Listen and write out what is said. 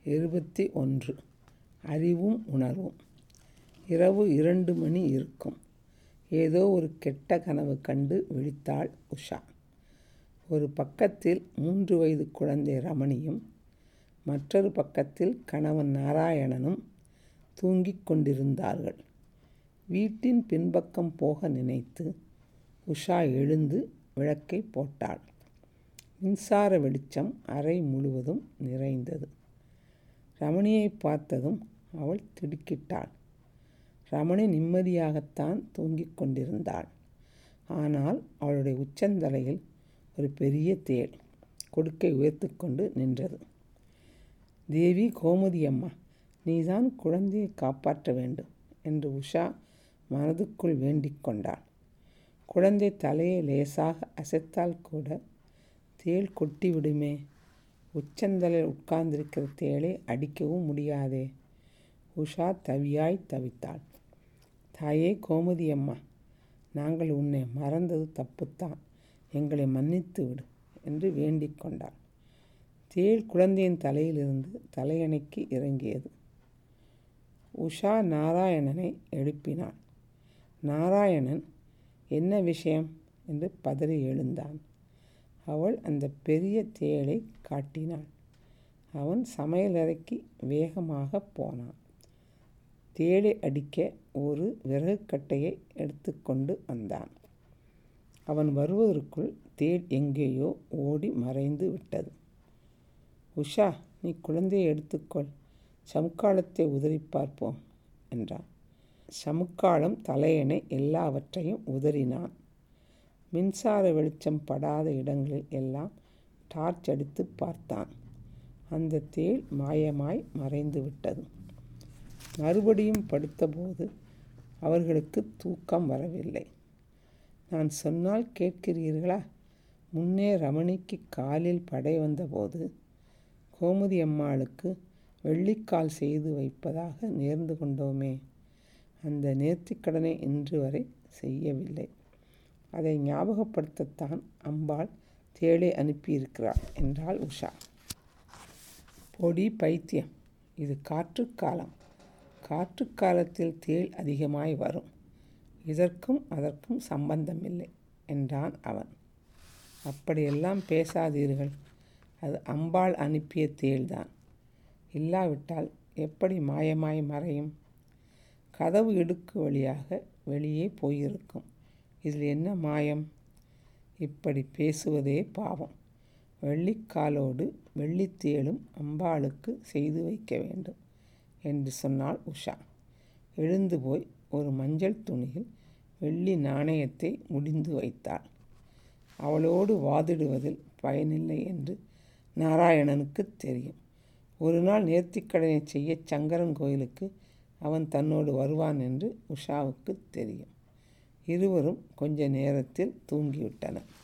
இருபத்தி ஒன்று அறிவும் உணர்வும் இரவு இரண்டு மணி இருக்கும் ஏதோ ஒரு கெட்ட கனவு கண்டு விழித்தாள் உஷா ஒரு பக்கத்தில் மூன்று வயது குழந்தை ரமணியும் மற்றொரு பக்கத்தில் கணவன் நாராயணனும் தூங்கிக் கொண்டிருந்தார்கள் வீட்டின் பின்பக்கம் போக நினைத்து உஷா எழுந்து விளக்கை போட்டாள் மின்சார வெளிச்சம் அறை முழுவதும் நிறைந்தது ரமணியை பார்த்ததும் அவள் திடுக்கிட்டாள் ரமணி நிம்மதியாகத்தான் தூங்கிக் கொண்டிருந்தாள் ஆனால் அவளுடைய உச்சந்தலையில் ஒரு பெரிய தேள் கொடுக்கை உயர்த்து கொண்டு நின்றது தேவி கோமதி அம்மா நீதான் குழந்தையை காப்பாற்ற வேண்டும் என்று உஷா மனதுக்குள் வேண்டிக் கொண்டாள் குழந்தை தலையை லேசாக அசைத்தால் கூட தேள் கொட்டி விடுமே உச்சந்தலையில் உட்கார்ந்திருக்கிற தேளை அடிக்கவும் முடியாதே உஷா தவியாய் தவித்தாள் தாயே கோமதி அம்மா நாங்கள் உன்னை மறந்தது தப்புத்தான் எங்களை மன்னித்து விடு என்று வேண்டிக் கொண்டாள் தேள் குழந்தையின் தலையிலிருந்து தலையணைக்கு இறங்கியது உஷா நாராயணனை எழுப்பினாள் நாராயணன் என்ன விஷயம் என்று பதறி எழுந்தான் அவள் அந்த பெரிய தேளை காட்டினாள் அவன் சமையலறைக்கு வேகமாக போனான் தேளை அடிக்க ஒரு விறகுக்கட்டையை எடுத்துக்கொண்டு வந்தான் அவன் வருவதற்குள் தேள் எங்கேயோ ஓடி மறைந்து விட்டது உஷா நீ குழந்தையை எடுத்துக்கொள் சமுக்காளத்தை உதறி பார்ப்போம் என்றான் சமுக்காளம் தலையணை எல்லாவற்றையும் உதறினான் மின்சார வெளிச்சம் படாத இடங்களில் எல்லாம் டார்ச் அடித்து பார்த்தான் அந்த தேள் மாயமாய் மறைந்து விட்டது மறுபடியும் படுத்தபோது அவர்களுக்கு தூக்கம் வரவில்லை நான் சொன்னால் கேட்கிறீர்களா முன்னே ரமணிக்கு காலில் படை வந்தபோது கோமதி அம்மாளுக்கு வெள்ளிக்கால் செய்து வைப்பதாக நேர்ந்து கொண்டோமே அந்த நேர்த்திக்கடனை இன்று வரை செய்யவில்லை அதை ஞாபகப்படுத்தத்தான் அம்பாள் தேளை அனுப்பியிருக்கிறாள் என்றாள் உஷா பொடி பைத்தியம் இது காற்றுக்காலம் காற்றுக்காலத்தில் தேள் அதிகமாய் வரும் இதற்கும் அதற்கும் சம்பந்தமில்லை என்றான் அவன் அப்படியெல்லாம் பேசாதீர்கள் அது அம்பாள் அனுப்பிய தேள்தான் இல்லாவிட்டால் எப்படி மாயமாய் மறையும் கதவு இடுக்கு வழியாக வெளியே போயிருக்கும் இதில் என்ன மாயம் இப்படி பேசுவதே பாவம் வெள்ளிக்காலோடு வெள்ளித்தேளும் அம்பாளுக்கு செய்து வைக்க வேண்டும் என்று சொன்னாள் உஷா எழுந்து போய் ஒரு மஞ்சள் துணியில் வெள்ளி நாணயத்தை முடிந்து வைத்தாள் அவளோடு வாதிடுவதில் பயனில்லை என்று நாராயணனுக்கு தெரியும் ஒரு நாள் நேர்த்திக்கடனை செய்ய சங்கரன் கோயிலுக்கு அவன் தன்னோடு வருவான் என்று உஷாவுக்கு தெரியும் இருவரும் கொஞ்ச நேரத்தில் தூங்கிவிட்டனர்